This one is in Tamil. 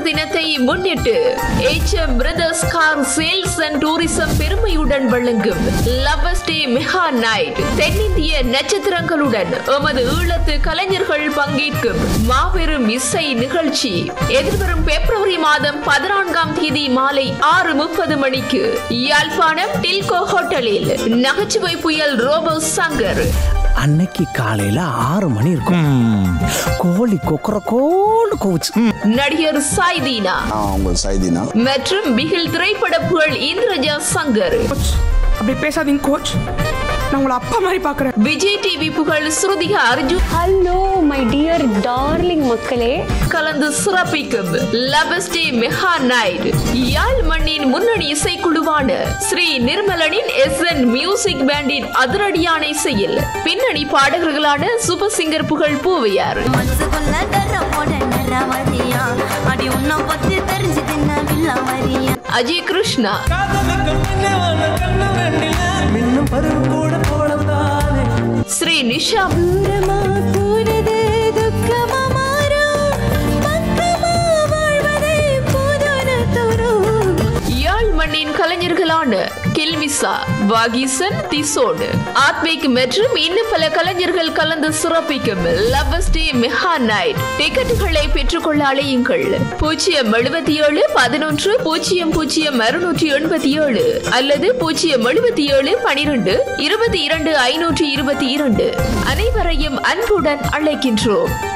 தமிழர் தினத்தை முன்னிட்டு H M brothers car sales and tourism பெருமையுடன் வழங்கும் லவர்ஸ் டே மெகா நைட் தென்னிந்திய நட்சத்திரங்களுடன் எமது ஈழத்து கலைஞர்கள் பங்கேற்கும் மாபெரும் இசை நிகழ்ச்சி எதிர்வரும் பிப்ரவரி மாதம் பதினான்காம் தேதி மாலை ஆறு முப்பது மணிக்கு யாழ்ப்பாணம் டில்கோ ஹோட்டலில் நகைச்சுவை புயல் ரோபோ சங்கர் அன்னைக்கு காலையில ஆறு மணி இருக்கும் கோழி கொக்கர கோன்னு கூச்சு நடிகர் சாய்தீனா நான் உங்கள் சைதினா மற்றும் பிகில் திரைப்பட புகழ் இந்திரஜா சங்கர் அப்படி பேசாதீங்க கோச் நான் உங்களை அப்பா மாதிரி பார்க்குறேன் விஜய் டிவி புகழ் Shruthika Arjun hello my dear darling மக்களே கலந்து சிறப்பிக்கும் லவஸ்டே மெகா நைட் யாழ் மண்ணின் முன்னணி இசைக்குழுவான ஸ்ரீ நிர்மலனின் எஸ் என் மியூசிக் பேண்டின் அதிரடியான இசையில் பின்னணி பாடகர்களான சூப்பர் சிங்கர் புகழ் பூவையார் மனசுக்குள்ள டர்ரமோட நிறவரியா அடி உன்னை பத்தி தெரிஞ்சுக்கின வில்லவரியா அஜய் கிருஷ்ணா ஸ்ரீ நிஷா தூரமா போனது துக்கமா மாறும் பக்கமா வாழ்வதே போதான தூரம் யாழ் மண்ணின் கலைஞர்களான கில்மிசா வாகிசன் திசோடு ஆத்மிக் மற்றும் இன்னும் பல கலைஞர்கள் கலந்து சிறப்பிக்கும் லவஸ்டே மெஹா நைட் டிக்கெட்டுகளை பெற்றுக்கொள்ள அழையுங்கள் பூஜ்ஜியம் எழுபத்தி ஏழு பதினொன்று பூஜ்ஜியம் பூஜ்ஜியம் அறுநூற்றி எண்பத்தி ஏழு அல்லது பூஜ்ஜியம் எழுபத்தி ஏழு பனிரெண்டு இருபத்தி இரண்டு ஐநூற்றி இருபத்தி இரண்டு அனைவரையும் அன்புடன் அழைக்கின்றோம்